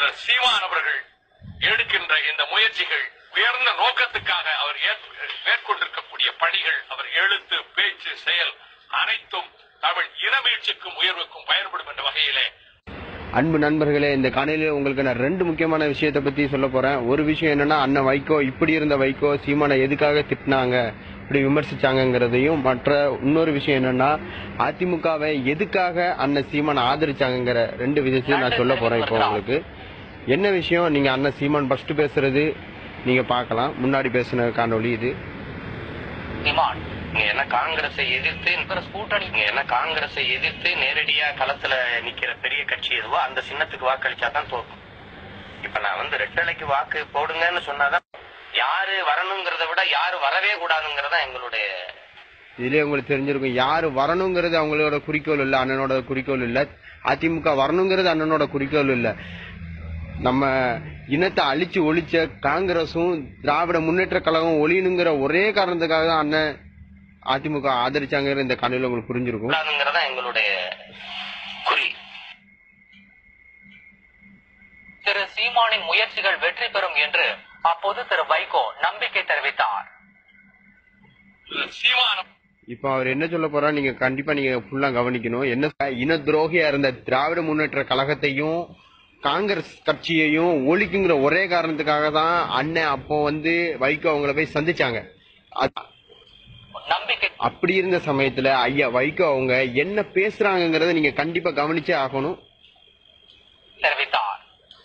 சீமான் அவர்கள் எடுக்கின்ற இந்த முயற்சிகள் உயர்ந்த நோக்கத்துக்காக அவர் ஏற்- மேற்கொண்டிருக்கக்கூடிய பணிகள் அவர் எழுத்து பேச்சு செயல் அனைத்தும் தமிழ் இனவீழ்ச்சிக்கும் உயர்வுக்கும் பயன்படும் என்ற வகையிலே அன்பு நண்பர்களே இந்த காணொலியில் உங்களுக்கு நான் ரெண்டு முக்கியமான விஷயத்தை பத்தி சொல்ல போறேன் ஒரு விஷயம் என்னன்னா அண்ணன் வைகோ இப்படி இருந்த வைகோ சீமானை எதுக்காக திட்டினாங்க இப்படி விமர்சிச்சாங்கங்கிறதையும் மற்ற இன்னொரு விஷயம் என்னன்னா அதிமுகவை எதுக்காக அண்ணன் சீமானை ஆதரிச்சாங்கங்கிற ரெண்டு விஷயத்தையும் நான் சொல்ல போறேன் இப்போ உங்களுக்கு என்ன விஷயம் நீங்க அண்ணன் சீமான் ஃபர்ஸ்ட் பேசுறது நீங்க பார்க்கலாம் முன்னாடி பேசின காணொளி இது டிமாண்ட் நீங்க என்ன காங்கிரஸை எதிர்த்து காங்கிரஸ் கூட்டணி நீங்க என்ன காங்கிரஸை எதிர்த்து நேரடியா களத்துல நிக்கிற பெரிய கட்சி எதுவோ அந்த சின்னத்துக்கு வாக்களிச்சா தான் தோக்கும் இப்ப நான் வந்து ரெட்டலைக்கு வாக்கு போடுங்கன்னு சொன்னாதான் யாரு வரணுங்கிறத விட யாரு வரவே கூடாதுங்கிறதா எங்களுடைய இதுலயே உங்களுக்கு தெரிஞ்சிருக்கும் யாரு வரணுங்கிறது அவங்களோட குறிக்கோள் இல்ல அண்ணனோட குறிக்கோள் இல்ல அதிமுக வரணுங்கிறது அண்ணனோட குறிக்கோள் இல்ல நம்ம இனத்தை அழிச்சு ஒழிச்ச காங்கிரஸும் திராவிட முன்னேற்ற கழகம் ஒளியணுங்கிற ஒரே காரணத்துக்காக தான் அண்ணன் அதிமுக ஆதரிச்சாங்கிற இந்த கண்ணில் உங்களுக்கு புரிஞ்சிருக்கும் கூடாதுங்கிறதா எங்களுடைய குறி திரு சீமானின் முயற்சிகள் வெற்றி பெறும் என்று அப்போது திரு வைகோ நம்பிக்கை தெரிவித்தார் சீமான் இப்ப அவர் என்ன சொல்ல போறா நீங்க கண்டிப்பா நீங்க ஃபுல்லா கவனிக்கணும் என்ன இன துரோகியா இருந்த திராவிட முன்னேற்ற கழகத்தையும் காங்கிரஸ் கட்சியையும் ஒழிக்குங்கிற ஒரே காரணத்துக்காக தான் அண்ணன் அப்போ வந்து வைகோ அவங்கள போய் சந்திச்சாங்க அது- நம்பிக்கை அப்படி இருந்த சமயத்துல ஐயா வைகோ அவங்க என்ன பேசுறாங்கங்கறத நீங்க கண்டிப்பா கவனிச்சே ஆகணும் தெரிவித்தார்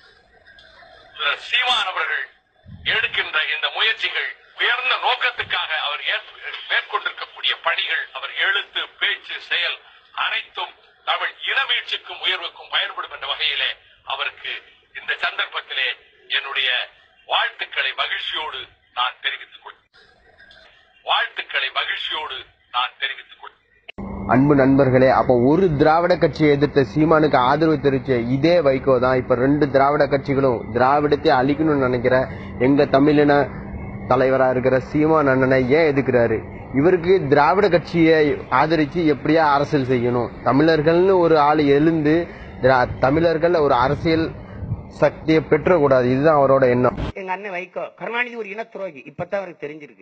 சீமான் அவர்கள் எடுக்கின்ற இந்த முயற்சிகள் உயர்ந்த நோக்கத்துக்காக அவர் ஏற்- மேற்கொண்டிருக்கக்கூடிய பணிகள் அவர் எழுத்து பேச்சு செயல் அனைத்தும் தமிழ் இனவீழ்ச்சிக்கும் உயர்வுக்கும் பயன்படும் என்ற வகையிலே அவருக்கு இந்த சந்தர்ப்பத்திலே என்னுடைய வாழ்த்துக்களை மகிழ்ச்சியோடு நான் தெரிவித்துக் கொள் வாழ்த்துக்களை மகிழ்ச்சியோடு நான் தெரிவித்துக் கொள் அன்பு நண்பர்களே அப்ப ஒரு திராவிட கட்சியை எதிர்த்த சீமானுக்கு ஆதரவு தெரிவிச்ச இதே வைகோ தான் இப்ப ரெண்டு திராவிட கட்சிகளும் திராவிடத்தை அழிக்கணும்னு நினைக்கிற எங்க தமிழின தலைவரா இருக்கிற சீமான் அண்ணனை ஏன் எதுக்குறாரு இவருக்கு திராவிட கட்சியை ஆதரிச்சு எப்படியா அரசியல் செய்யணும் தமிழர்கள்னு ஒரு ஆள் எழுந்து திரா- தமிழர்கள் ஒரு அரசியல் சக்தியை பெற்றக்கூடாது இதுதான் அவரோட எண்ணம் எங்க அண்ணன் வைகோ கருணாநிதி ஒரு இன துரோகி இப்பதான் அவருக்கு தெரிஞ்சிருக்கு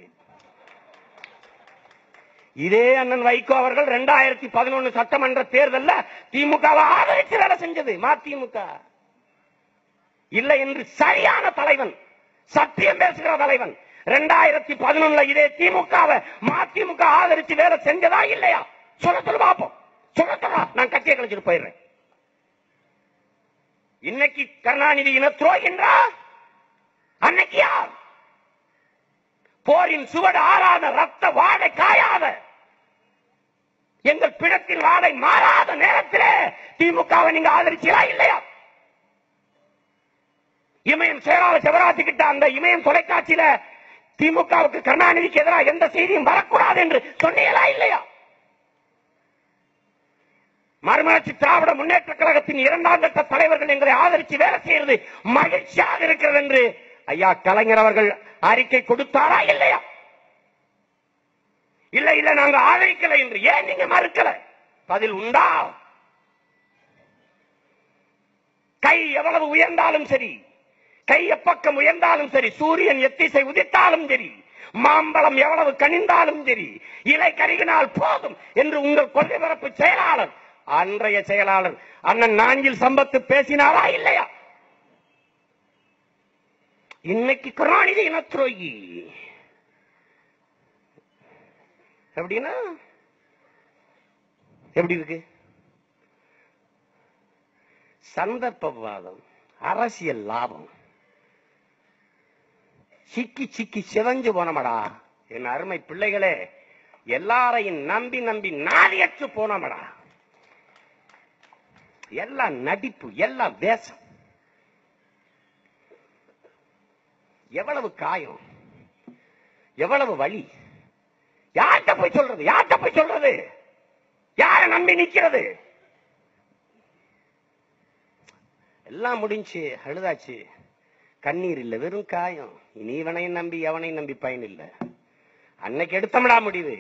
இதே அண்ணன் வைகோ அவர்கள் ரெண்டாயிரத்தி பதினொன்னு சட்டமன்ற தேர்தல்ல திமுகவை ஆதரித்து வேலை செஞ்சது மதிமுக இல்லை என்று சரியான தலைவன் சத்தியம் பேசுகிற தலைவன் ரெண்டாயிரத்தி பதினொன்னுல இதே திமுகவை மதிமுக ஆதரிச்சு வேலை செஞ்சதா இல்லையா சொல்ல சொல்லு பாப்போம் சொல்ல சொல்லா நான் கட்சியை கழிச்சிட்டு போயிடுறேன் இன்னைக்கு கருணாநிதி இன துரோகின்றா அன்னைக்கு யார் போரின் சுவடு ஆறாத ரத்த வாடை காயாத எங்கள் பிணத்தின் வாடை மாறாத நேரத்திலே திமுகவை நீங்க ஆதரிச்சீரா இல்லையா இமயம் செயலாளர் சிவராஜ் கிட்ட அந்த இமயம் தொலைக்காட்சியில திமுகவுக்கு கருணாநிதிக்கு எதிராக எந்த செய்தியும் வரக்கூடாது என்று சொன்னீங்களா இல்லையா மறுமலர்ச்சி திராவிட முன்னேற்ற கழகத்தின் இரண்டாம் கட்ட தலைவர்கள் எங்களை ஆதரித்து வேலை செய்யறது மகிழ்ச்சியாக இருக்கிறது என்று ஐயா கலைஞர் அவர்கள் அறிக்கை கொடுத்தாரா இல்லையா இல்ல இல்ல நாங்க ஆதரிக்கல என்று ஏன் நீங்க மறுக்கல பதில் உண்டா கை எவ்வளவு உயர்ந்தாலும் சரி கை எப்பக்கம் உயர்ந்தாலும் சரி சூரியன் எத்திசை உதித்தாலும் சரி மாம்பழம் எவ்வளவு கனிந்தாலும் சரி இலை கருகினால் போதும் என்று உங்கள் கொள்கை பரப்பு செயலாளர் அன்றைய செயலாளர் அண்ணன் நாஞ்சில் சம்பத்து பேசினாரா இல்லையா இன்னைக்கு கருணாநிதி இன துரோகி எப்படின்னா எப்படி இருக்கு சந்தர்ப்பவாதம் அரசியல் லாபம் சிக்கி சிக்கி சிவஞ்சு போனமடா என் அருமை பிள்ளைகளே எல்லாரையும் நம்பி நம்பி நாதியற்று போனமடா எல்லாம் நடிப்பு எல்லாம் வேஷம் எவ்வளவு காயம் எவ்வளவு வலி யார்கிட்ட போய் சொல்றது யார்கிட்ட போய் சொல்றது யார நம்பி நிக்கிறது எல்லாம் முடிஞ்சு அழுதாச்சு கண்ணீர் இல்ல வெறும் காயம் இனி இவனையும் நம்பி எவனையும் நம்பி பயன் இல்ல அன்னைக்கு எடுத்தமடா முடிவு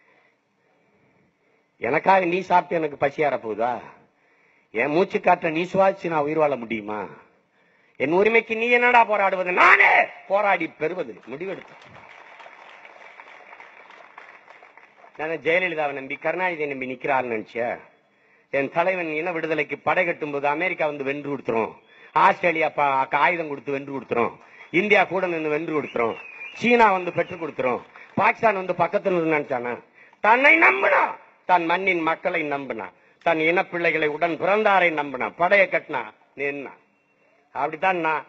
எனக்காக நீ சாப்பிட்டு எனக்கு பசியார போகுதா என் மூச்சு காற்ற நீ சுவாசிச்சு நான் உயிர் வாழ முடியுமா என் உரிமைக்கு நீ என்னடா போராடுவது நானே போராடி பெறுவது முடிவெடுத்து நான் ஜெயலலிதாவை நம்பி கருணாநிதியை நம்பி நிக்கிறாருன்னு நினைச்சியா என் தலைவன் இன விடுதலைக்கு படை கட்டும் போது அமெரிக்கா வந்து வென்று கொடுத்துரும் ஆஸ்திரேலியா ப- ஆயுதம் கொடுத்து வென்று கொடுத்துரும் இந்தியா கூட நின்று வென்று கொடுத்துரும் சீனா வந்து பெற்றுக் கொடுத்துரும் பாகிஸ்தான் வந்து பக்கத்துல இருந்து நினைச்சானா தன்னை நம்பினா தன் மண்ணின் மக்களை நம்பினா தன் இனப்பிள்ளைகளை உடன் பிறந்தாரை நம்பினா படைய கட்டினா நின்னா அப்படித்தான் நான்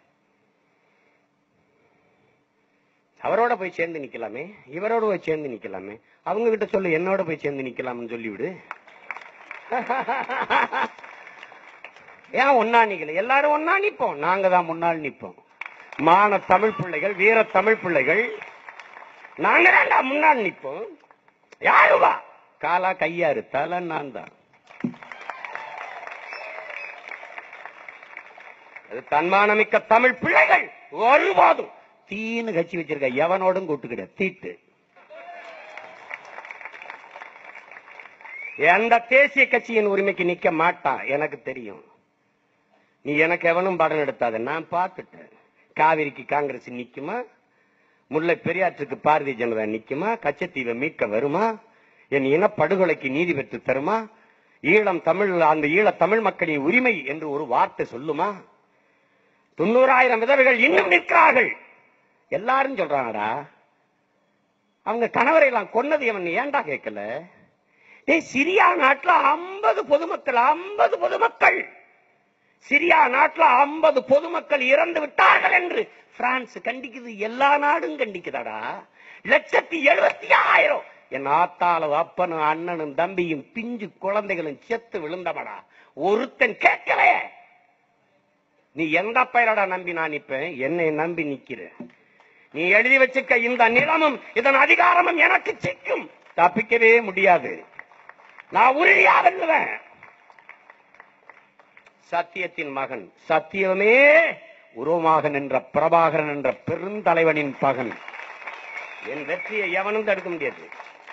அவரோட போய் சேர்ந்து நிக்கலாமே இவரோட போய் சேர்ந்து நிக்கலாமே அவங்க கிட்ட சொல்லு என்னோட போய் சேர்ந்து நிக்கலாம்னு சொல்லிவிடு ஏன் ஒன்னா நிக்கல எல்லாரும் ஒன்னா நிப்போம் நாங்க தான் முன்னால் நிப்போம் மான தமிழ் பிள்ளைகள் வீர தமிழ் பிள்ளைகள் நாங்க தான்டா முன்னால் நிப்போம் யாருவா காலா கையாரு தலை நான் தான் அது தன்மானமிக்க தமிழ் பிள்ளைகள் ஒருபோதும் தீன்னு கட்சி வச்சிருக்க எவனோடும் கூட்டுக்கிட தீட்டு எந்த தேசிய கட்சியின் உரிமைக்கு நிக்க மாட்டான் எனக்கு தெரியும் நீ எனக்கு எவனும் படம் எடுத்தாத நான் பார்த்துட்டேன் காவிரிக்கு காங்கிரஸ் நிக்குமா முல்லை பெரியாற்றுக்கு பாரதிய ஜனதா நிக்குமா கச்சத்தீவை மீட்க வருமா என் இனப்படுகொலைக்கு நீதி பெற்று தருமா ஈழம் தமிழ் அந்த ஈழ தமிழ் மக்களின் உரிமை என்று ஒரு வார்த்தை சொல்லுமா தொண்ணூறாயிரம் விதவைகள் இன்னும் நிற்கிறார்கள் எல்லாரும் சொல்றாங்கடா அவங்க கணவரை எல்லாம் கொன்னது அவன் ஏன்டா கேட்கல டேய் சிரியா நாட்டுல ஐம்பது பொதுமக்கள் ஐம்பது பொதுமக்கள் சிரியா நாட்டுல ஐம்பது பொதுமக்கள் இறந்து விட்டார்கள் என்று பிரான்ஸ் கண்டிக்குது எல்லா நாடும் கண்டிக்குதாடா லட்சத்தி எழுபத்தி ஆயிரம் என் ஆத்தாலும் அப்பனும் அண்ணனும் தம்பியும் பிஞ்சு குழந்தைகளும் செத்து விழுந்தவடா ஒருத்தன் கேட்கலையே நீ எந்த பயிரடா நம்பி நான் நிப்பேன் என்னை நம்பி நிக்கிறேன் நீ எழுதி வச்சுக்க இந்த நிலமும் இதன் அதிகாரமும் எனக்கு சிக்கும் தப்பிக்கவே முடியாது நான் உறுதியா வெல்லுவேன் சத்தியத்தின் மகன் சத்தியமே உருவமாக நின்ற பிரபாகரன் என்ற பெருந்தலைவனின் பகன் என் வெற்றியை எவனும் தடுக்க முடியாது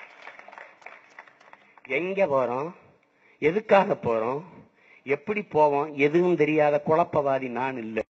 எங்க போறோம் எதுக்காக போறோம் எப்படி போவோம் எதுவும் தெரியாத குழப்பவாதி நான் இல்லை